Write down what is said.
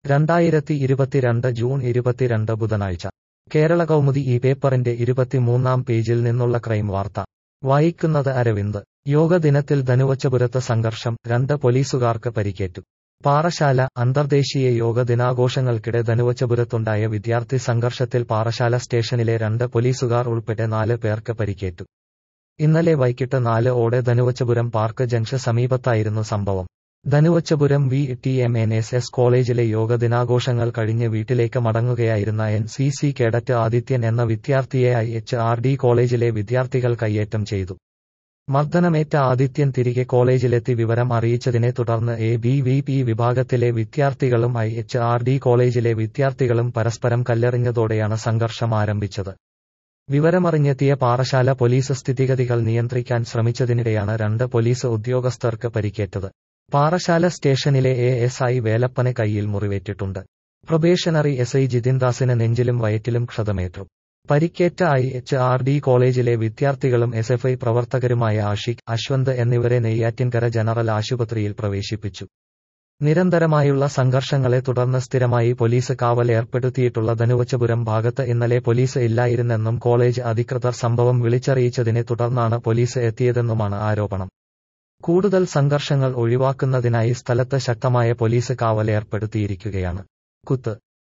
രണ്ടായിരത്തി ഇരുപത്തിരണ്ട് ജൂൺ ഇരുപത്തിരണ്ട് ബുധനാഴ്ച കേരള കൗമുദി ഈ പേപ്പറിന്റെ ഇരുപത്തിമൂന്നാം പേജിൽ നിന്നുള്ള ക്രൈം വാർത്ത വായിക്കുന്നത് അരവിന്ദ് യോഗ ദിനത്തിൽ ധനുവച്ചപുരത്ത് സംഘർഷം രണ്ട് പോലീസുകാർക്ക് പരിക്കേറ്റു പാറശാല അന്തർദേശീയ യോഗ ദിനാഘോഷങ്ങൾക്കിടെ ധനുവച്ചപുരത്തുണ്ടായ വിദ്യാർത്ഥി സംഘർഷത്തിൽ പാറശാല സ്റ്റേഷനിലെ രണ്ട് പോലീസുകാർ ഉൾപ്പെടെ നാല് പേർക്ക് പരിക്കേറ്റു ഇന്നലെ വൈകിട്ട് നാല് ഓടെ ധനുവച്ചപുരം പാർക്ക് ജംഗ്ഷൻ സമീപത്തായിരുന്നു സംഭവം Dhanuvachapuram V T M N S S കോളേജിലെ യോഗ ദിനാഘോഷങ്ങൾ കഴിഞ്ഞ് വീട്ടിലേക്ക് മടങ്ങുകയായിരുന്ന N C C cadet Adithyan എന്ന വിദ്യാർത്ഥിയെ ഐ എച്ച് ആർ ഡി കോളേജിലെ വിദ്യാർത്ഥികൾ കയ്യേറ്റം ചെയ്തു മർദ്ദനമേറ്റ ആദിത്യൻ തിരികെ കോളേജിലെത്തി വിവരം അറിയിച്ചതിനെ തുടർന്ന് എ ബി വി പി വിഭാഗത്തിലെ വിദ്യാർത്ഥികളും ഐ എച്ച് ആർ ഡി കോളേജിലെ വിദ്യാർത്ഥികളും പരസ്പരം കല്ലെറിഞ്ഞതോടെയാണ് സംഘർഷം ആരംഭിച്ചത് വിവരമറിഞ്ഞെത്തിയ പാറശാല പോലീസ് സ്ഥിതിഗതികൾ നിയന്ത്രിക്കാൻ ശ്രമിച്ചതിനിടെയാണ് രണ്ട് പോലീസ് ഉദ്യോഗസ്ഥർക്ക് പരിക്കേറ്റത് പാറശാല സ്റ്റേഷനിലെ എ എസ് ഐ വേലപ്പന് കൈയിൽ മുറിവേറ്റിട്ടുണ്ട് പ്രൊബേഷണറി എസ് ഐ ജിതിൻദാസിന് നെഞ്ചിലും വയറ്റിലും ക്ഷതമേറ്റു പരിക്കേറ്റ ഐ എച്ച് ആർ ഡി കോളേജിലെ വിദ്യാർത്ഥികളും എസ് എഫ് ഐ പ്രവർത്തകരുമായ ആഷിഖ് അശ്വന്ത് എന്നിവരെ നെയ്യാറ്റിൻകര ജനറൽ ആശുപത്രിയിൽ പ്രവേശിപ്പിച്ചു നിരന്തരമായുള്ള സംഘർഷങ്ങളെ തുടർന്ന് സ്ഥിരമായി പോലീസ് കാവൽ ഏർപ്പെടുത്തിയിട്ടുള്ള ധനുവച്ചപുരം ഭാഗത്ത് ഇന്നലെ പോലീസ് ഇല്ലായിരുന്നെന്നും കോളേജ് അധികൃതർ സംഭവം വിളിച്ചറിയിച്ചതിനെ തുടർന്നാണ് പോലീസ് എത്തിയതെന്നുമാണ് ആരോപണം കൂടുതൽ സംഘർഷങ്ങൾ ഒഴിവാക്കുന്നതിനായി സ്ഥലത്ത് ശക്തമായ പോലീസ് കാവൽ ഏർപ്പെടുത്തിയിരിക്കുകയാണ് കുത്ത്